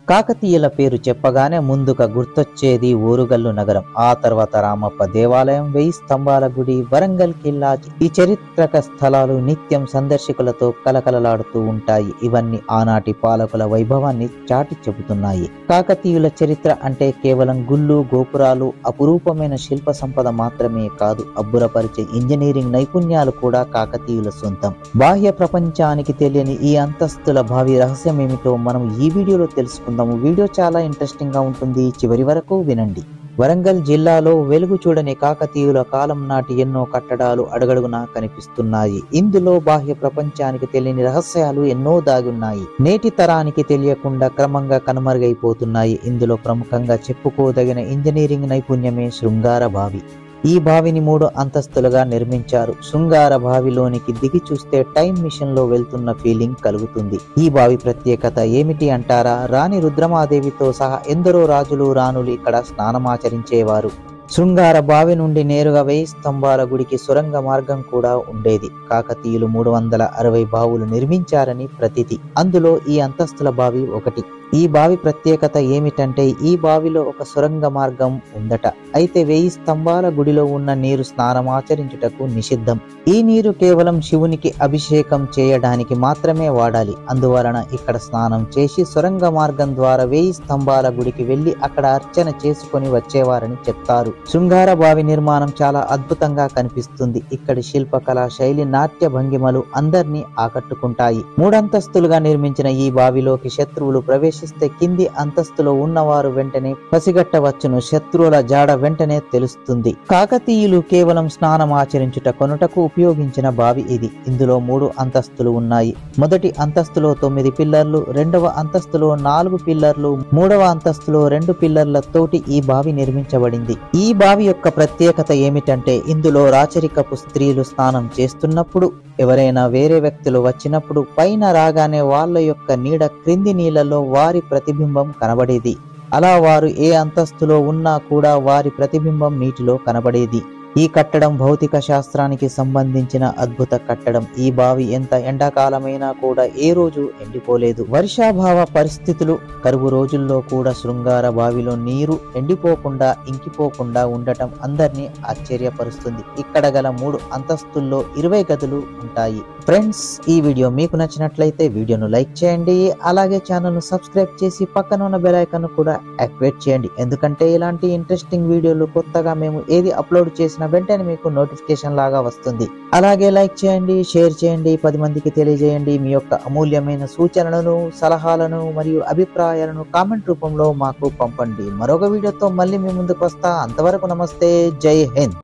కాకతీయుల పేరు చెప్పగానే ముందుగా గుర్తొచ్చేది ఓరుగల్లు నగరం ఆ తర్వాత రామప్ప దేవాలయం వెయ్యి స్తంభాల గుడి వరంగల్ కిల్లా ఈ చరిత్రక స్థలాలు నిత్యం సందర్శకులతో కలకలలాడుతూ ఉంటాయి ఇవన్నీ ఆనాటి పాలకుల వైభవాన్ని చాటి చెబుతున్నాయి కాకతీయుల చరిత్ర అంటే కేవలం గుళ్ళు గోపురాలు అపురూపమైన శిల్ప సంపద మాత్రమే కాదు అబ్బురపరిచే ఇంజనీరింగ్ నైపుణ్యాలు కూడా కాకతీయుల సొంతం బాహ్య ప్రపంచానికి తెలియని ఈ అంతస్తుల భావి రహస్యం ఏమిటో మనం ఈ వీడియోలో తెలుసుకుందాము వీడియో చాలా ఇంట్రెస్టింగ్ గా ఉంటుంది చివరి వరకు వినండి వరంగల్ జిల్లాలో వెలుగు చూడని కాకతీయుల కాలం నాటి ఎన్నో కట్టడాలు అడుగడుగునా కనిపిస్తున్నాయి ఇందులో బాహ్య ప్రపంచానికి తెలియని రహస్యాలు ఎన్నో దాగున్నాయి నేటి తరానికి తెలియకుండా క్రమంగా కనుమరుగైపోతున్నాయి ఇందులో ప్రముఖంగా చెప్పుకోదగిన ఇంజనీరింగ్ నైపుణ్యమే శృంగార బావి ఈ బావిని మూడు అంతస్తులుగా నిర్మించారు శృంగార బావిలోనికి దిగి చూస్తే టైం మిషన్ లో వెళ్తున్న ఫీలింగ్ కలుగుతుంది ఈ బావి ప్రత్యేకత ఏమిటి అంటారా రాణి రుద్రమాదేవితో సహా ఎందరో రాజులు రాణులు ఇక్కడ స్నానమాచరించేవారు శృంగార బావి నుండి నేరుగా వెయ్యి స్తంభాల గుడికి సొరంగ మార్గం కూడా ఉండేది కాకతీయులు మూడు వందల అరవై బావులు నిర్మించారని ప్రతితి అందులో ఈ అంతస్తుల బావి ఒకటి ఈ బావి ప్రత్యేకత ఏమిటంటే ఈ బావిలో ఒక సొరంగ మార్గం ఉందట అయితే వెయ్యి స్తంభాల గుడిలో ఉన్న నీరు స్నానమాచరించుటకు నిషిద్ధం ఈ నీరు కేవలం శివునికి అభిషేకం చేయడానికి మాత్రమే వాడాలి అందువలన ఇక్కడ స్నానం చేసి సొరంగ మార్గం ద్వారా వెయ్యి స్తంభాల గుడికి వెళ్లి అక్కడ అర్చన చేసుకొని వచ్చేవారని చెప్తారు శృంగార బావి నిర్మాణం చాలా అద్భుతంగా కనిపిస్తుంది ఇక్కడి శిల్పకళా శైలి నాట్య భంగిమలు అందరినీ ఆకట్టుకుంటాయి మూడంతస్తులుగా నిర్మించిన ఈ బావిలోకి శత్రువులు ప్రవేశిస్తే కింది అంతస్తులో ఉన్నవారు వెంటనే పసిగట్టవచ్చును శత్రువుల జాడ వెంటనే తెలుస్తుంది కాకతీయులు కేవలం స్నానం ఆచరించుట కొనుటకు ఉపయోగించిన బావి ఇది ఇందులో మూడు అంతస్తులు ఉన్నాయి మొదటి అంతస్తులో తొమ్మిది పిల్లర్లు రెండవ అంతస్తులో నాలుగు పిల్లర్లు మూడవ అంతస్తులో రెండు పిల్లర్లతోటి ఈ బావి నిర్మించబడింది ఈ బావి యొక్క ప్రత్యేకత ఏమిటంటే ఇందులో రాచరికపు స్త్రీలు స్నానం చేస్తున్నప్పుడు ఎవరైనా వేరే వ్యక్తులు వచ్చినప్పుడు పైన రాగానే వాళ్ళ యొక్క నీడ క్రింది నీళ్ళలో వారి ప్రతిబింబం కనబడేది అలా వారు ఏ అంతస్తులో ఉన్నా కూడా వారి ప్రతిబింబం నీటిలో కనబడేది ఈ కట్టడం భౌతిక శాస్త్రానికి సంబంధించిన అద్భుత కట్టడం ఈ బావి ఎంత ఎండాకాలమైనా కూడా ఏ రోజు ఎండిపోలేదు వర్షాభావ పరిస్థితులు కరువు రోజుల్లో కూడా శృంగార బావిలో నీరు ఎండిపోకుండా ఇంకిపోకుండా ఉండటం అందరినీ ఆశ్చర్యపరుస్తుంది ఇక్కడ గల మూడు అంతస్తుల్లో ఇరవై గదులు ఉంటాయి ఫ్రెండ్స్ ఈ వీడియో మీకు నచ్చినట్లయితే వీడియోను లైక్ చేయండి అలాగే ఛానల్ ను సబ్స్క్రైబ్ చేసి పక్కన ఉన్న బెల్ ఐకాన్ కూడా యాక్టివేట్ చేయండి ఎందుకంటే ఇలాంటి ఇంట్రెస్టింగ్ వీడియోలు కొత్తగా మేము ఏది అప్లోడ్ చేసిన వెంటనే మీకు నోటిఫికేషన్ లాగా వస్తుంది అలాగే లైక్ చేయండి షేర్ చేయండి పది మందికి తెలియజేయండి మీ యొక్క అమూల్యమైన సూచనలను సలహాలను మరియు అభిప్రాయాలను కామెంట్ రూపంలో మాకు పంపండి మరొక వీడియోతో మళ్ళీ మీ ముందుకు వస్తా అంతవరకు నమస్తే జై హింద్